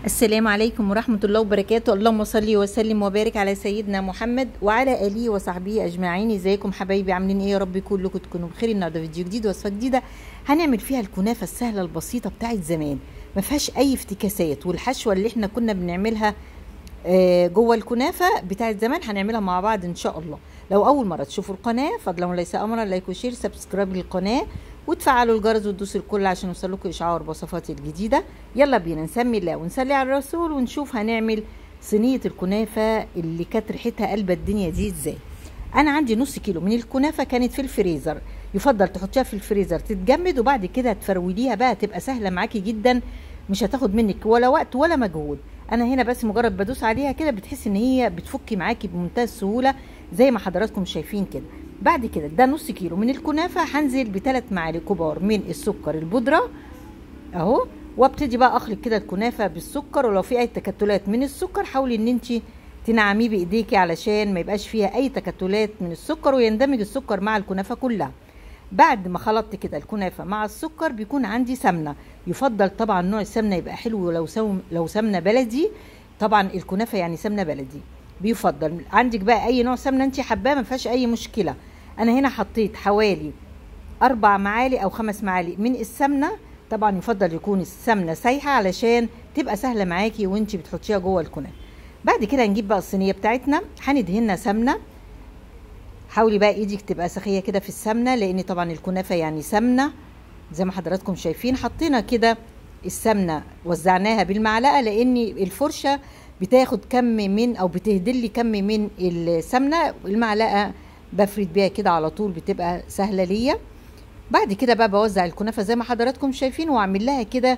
السلام عليكم ورحمة الله وبركاته اللهم صل وسلم وبارك على سيدنا محمد وعلى آله وصحبه أجمعين ازيكم حبايبي عاملين ايه يا رب كلكم تكونوا بخير النهارده فيديو جديد وصفة جديدة هنعمل فيها الكنافة السهلة البسيطة بتاعت زمان ما فيهاش أي افتكاسات والحشوة اللي احنا كنا بنعملها آه، جوه الكنافة بتاعت زمان هنعملها مع بعض إن شاء الله لو أول مرة تشوفوا القناة فضلا وليس أمرا لايك وشير سبسكرايب للقناة وتفعلوا الجرس وتدوسوا الكل عشان يوصلكوا إشعار بوصفاتي الجديدة يلا بينا نسمي الله ونصلي على الرسول ونشوف هنعمل صينية الكنافة اللي كانت ريحتها قلب الدنيا دي ازاي انا عندي نص كيلو من الكنافه كانت في الفريزر يفضل تحطيها في الفريزر تتجمد وبعد كده تفروليها بقى تبقى سهله معاكي جدا مش هتاخد منك ولا وقت ولا مجهود انا هنا بس مجرد بدوس عليها كده بتحس ان هي بتفكي معاكي بمنتهى السهوله زي ما حضراتكم شايفين كده بعد كده ده نص كيلو من الكنافه هنزل بثلاث معالق كبار من السكر البودره اهو وابتدي بقى اخلط كده الكنافه بالسكر ولو في اي تكتلات من السكر حاولي ان انت تنعميه بايديكي علشان ما يبقاش فيها اي تكتلات من السكر ويندمج السكر مع الكنافه كلها بعد ما خلطت كده الكنافه مع السكر بيكون عندي سمنه يفضل طبعا نوع السمنه يبقى حلو لو سم لو سمنه بلدي طبعا الكنافه يعني سمنه بلدي بيفضل عندك بقى اي نوع سمنه انت حباه ما فيهاش اي مشكله انا هنا حطيت حوالي اربع معالق او خمس معالق من السمنه طبعا يفضل يكون السمنه سايحه علشان تبقى سهله معاكي وانت بتحطيها جوه الكنافه بعد كده هنجيب بقى الصينيه بتاعتنا هندهنها سمنه حاولي بقى ايدك تبقى سخيه كده في السمنه لان طبعا الكنافه يعني سمنه زي ما حضراتكم شايفين حطينا كده السمنه وزعناها بالمعلقه لان الفرشه بتاخد كم من او بتهدلي كم من السمنه المعلقه بفرد بيها كده على طول بتبقى سهله ليا بعد كده بقى بوزع الكنافه زي ما حضراتكم شايفين واعمل لها كده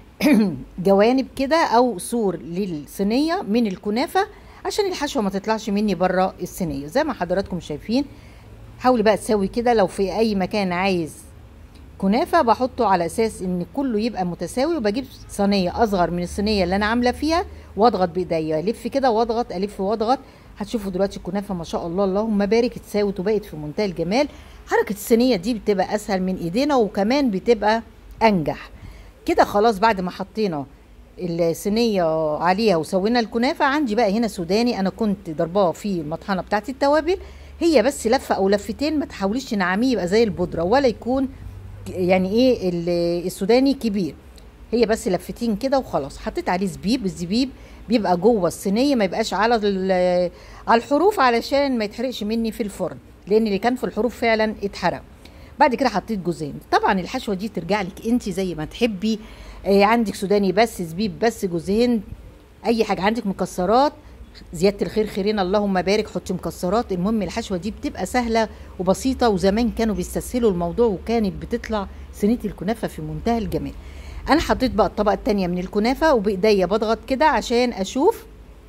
جوانب كده او سور للصينيه من الكنافه عشان الحشوه ما تطلعش مني بره الصينيه زي ما حضراتكم شايفين حاولي بقى تسوي كده لو في اي مكان عايز كنافه بحطه على اساس ان كله يبقى متساوي وبجيب صينيه اصغر من الصينيه اللي انا عامله فيها واضغط بايديا الف كده واضغط الف واضغط هتشوفوا دلوقتي الكنافه ما شاء الله اللهم بارك اتساوت وبقت في منتهى الجمال حركه الصينيه دي بتبقى اسهل من ايدينا وكمان بتبقى انجح كده خلاص بعد ما حطينا الصينيه عليها وسوينا الكنافه عندي بقى هنا سوداني انا كنت ضرباه في المطحنه بتاعت التوابل هي بس لفه او لفتين ما تحاوليش تنعميه يبقى زي البودره ولا يكون يعني ايه السوداني كبير هي بس لفتين كده وخلاص حطيت عليه زبيب الزبيب بيبقى جوه الصينيه ما يبقاش على على الحروف علشان ما يتحرقش مني في الفرن لان اللي كان في الحروف فعلا اتحرق بعد كده حطيت جوزين طبعا الحشوه دي ترجع لك انت زي ما تحبي آه عندك سوداني بس زبيب بس جوزين اي حاجه عندك مكسرات زياده الخير خيرين اللهم بارك حطي مكسرات المهم الحشوه دي بتبقى سهله وبسيطه وزمان كانوا بيستسهلوا الموضوع وكانت بتطلع صينيه الكنافه في منتهى الجمال انا حطيت بقى الطبقه التانية من الكنافه وبايديا بضغط كده عشان اشوف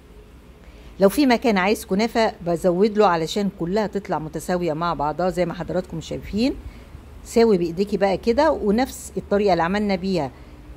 لو في مكان عايز كنافه بزود له علشان كلها تطلع متساويه مع بعضها زي ما حضراتكم شايفين ساوي بايديكي بقى كده ونفس الطريقه اللي عملنا بيها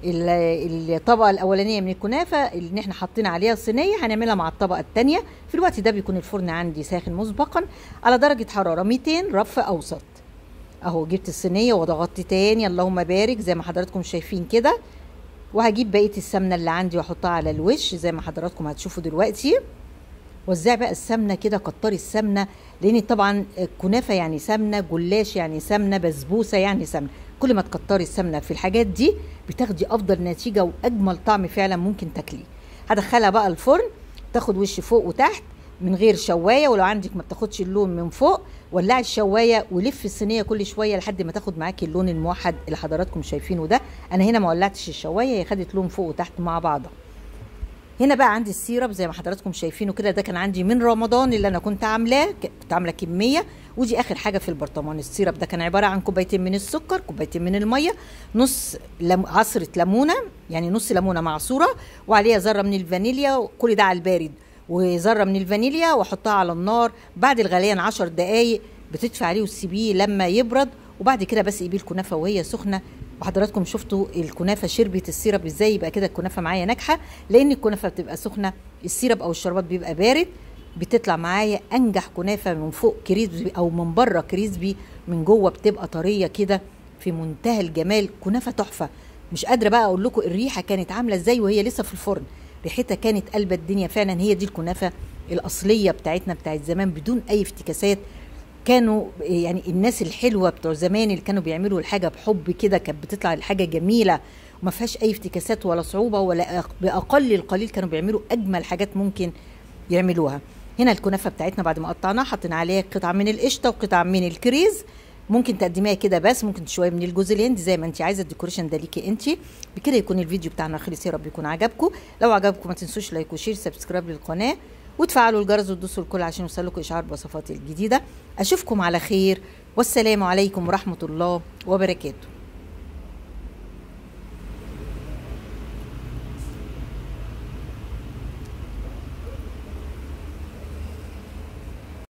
الطبقه الاولانيه من الكنافه اللي احنا حاطين عليها الصينيه هنعملها مع الطبقه الثانيه في الوقت ده بيكون الفرن عندي ساخن مسبقا على درجه حراره 200 رف اوسط اهو جبت الصينيه وضغطت تاني اللهم بارك زي ما حضراتكم شايفين كده وهجيب بقيه السمنه اللي عندي واحطها على الوش زي ما حضراتكم هتشوفوا دلوقتي وزعي بقى السمنه كده كتري السمنه لان طبعا الكنافه يعني سمنه جلاش يعني سمنه بسبوسه يعني سمنه كل ما تكتري السمنه في الحاجات دي بتاخدي افضل نتيجه واجمل طعم فعلا ممكن تاكليه هدخلها بقى الفرن تاخد وش فوق وتحت من غير شوايه ولو عندك ما بتاخدش اللون من فوق ولعي الشوايه ولف الصينيه كل شويه لحد ما تاخد معاكي اللون الموحد اللي حضراتكم شايفينه ده انا هنا ما ولعتش الشوايه هي خدت لون فوق وتحت مع بعضها هنا بقى عندي السيرب زي ما حضراتكم شايفينه كده ده كان عندي من رمضان اللي انا كنت عاملاه كنت عامله كميه ودي اخر حاجه في البرطمان السيرب ده كان عباره عن كوبايتين من السكر كوبايتين من الميه نص لم... عصره ليمونه يعني نص ليمونه معصوره وعليها ذره من الفانيليا كل ده على البارد وذره من الفانيليا واحطها على النار بعد الغليان 10 دقائق بتدفي عليه وتسيبيه لما يبرد وبعد كده بس قبيه الكنافه وهي سخنه وحضراتكم شفتوا الكنافه شربت السيرب ازاي يبقى كده الكنافه معايا ناجحه لان الكنافه بتبقى سخنه السيرب او الشربات بيبقى بارد بتطلع معايا انجح كنافه من فوق كريسبي او من بره كريسبي من جوه بتبقى طريه كده في منتهى الجمال كنافه تحفه مش قادره بقى اقول لكم الريحه كانت عامله ازاي وهي لسه في الفرن ريحتها كانت قلب الدنيا فعلا هي دي الكنافه الاصليه بتاعتنا بتاعت زمان بدون اي افتكاسات كانوا يعني الناس الحلوه بتوع زمان اللي كانوا بيعملوا الحاجه بحب كده كانت بتطلع الحاجه جميله وما فيهاش اي افتكاسات ولا صعوبه ولا باقل القليل كانوا بيعملوا اجمل حاجات ممكن يعملوها هنا الكنافه بتاعتنا بعد ما قطعناها حطينا عليها قطعه من القشطه وقطعه من الكريز ممكن تقدميها كده بس ممكن شويه من الجوز الهند زي ما انت عايزه الديكوريشن ده ليكي انت بكده يكون الفيديو بتاعنا خلص يا رب يكون عجبكم لو عجبكم ما تنسوش لايك وشير سبسكرايب للقناه وتفعلوا الجرس وتدوسوا الكل عشان يوصلكم اشعار بوصفاتي الجديده اشوفكم على خير والسلام عليكم ورحمه الله وبركاته